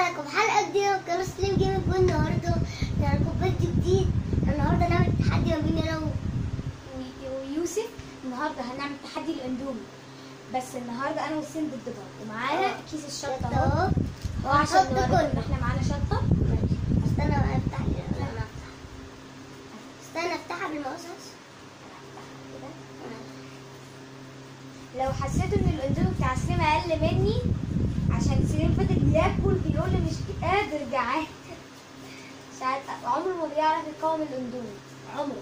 معاكم في حلقه جديده من قناه سليم جيمنج والنهارده هنعمل فيديو جديد النهارده هنعمل تحدي ما بيني انا و- و- ويوسف النهارده هنعمل تحدي الاندومي بس النهارده انا وسين ضد بعض ومعانا آه. كيس الشطه شطة اهو اهو هو عشان هحط نوريكم كله. ان احنا معانا شطه ماشي. استنى بقى افتح لي لما افتح استنى افتحها بالمقص كده. لو حسيتوا ان الاندومي بتاع سليم اقل مني عشان سليم فضل ياكل بيقول لي مش قادر جعان ساعات عمره ما بيعرف يقاوم الاندومي عمره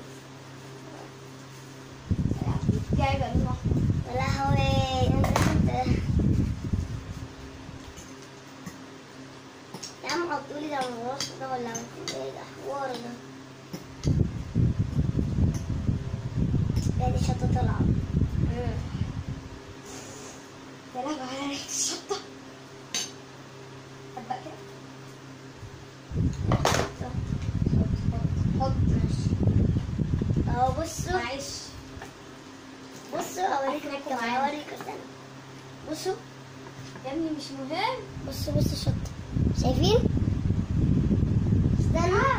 جاي بقى لونه احمر يا لهوي انت انت يا عم حطولي ده من الوسط ده ولا من ايه ده حوار ده يعني الشطة طالعة يا لهوي على ريحه الشطه ابقى كده حط اهو بصوا معلش بصوا اوريك أحلى كمان كمان. اوريك استنى بصوا يا ابني مش مهم بصوا بصوا الشطة شايفين؟ استنى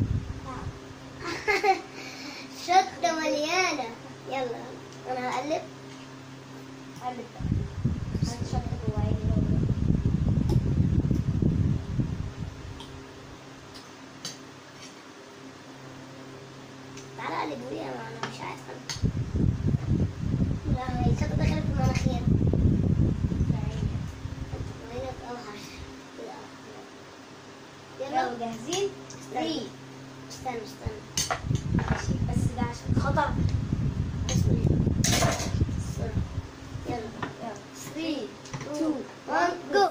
شطة مليانة يلا انا هقلب قلب بقى هات شطه جوه عيني لو تعالى قلبوا لي انا أنا مش عارفة لا هي الشطة دخلت في مناخيري وهنا اوحش كده أوحش. يلا يلا جاهزين 3 استنى استنى ماشي بس ده عشان خطر بسم الله بسرعة. يلا يلا 3 2 1 جو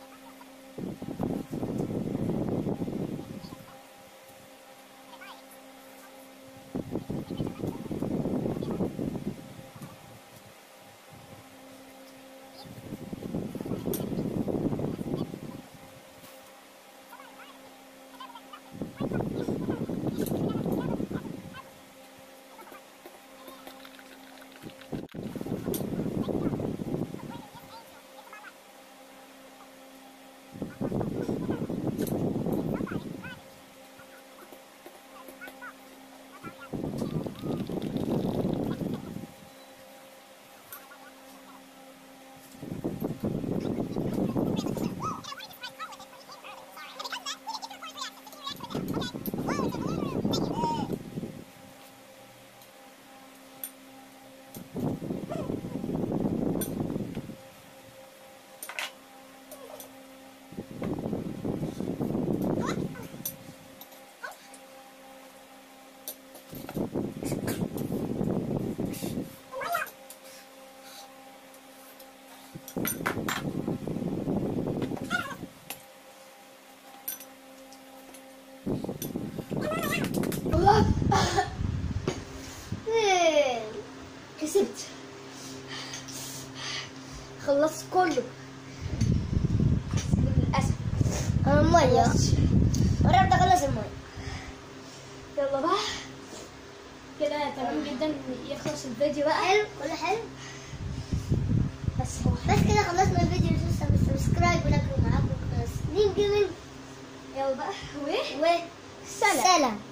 كسبت خلصت كله للاسف المية قربت اخلص المية يلا بقى كده تمام جدا يخلص الفيديو بقى حلو كله حلو بس هو بس كده خلصنا الفيديو لسه سبسكرايب ولكن معاكم سنين جيمنج يلا بقى و وسلام سلام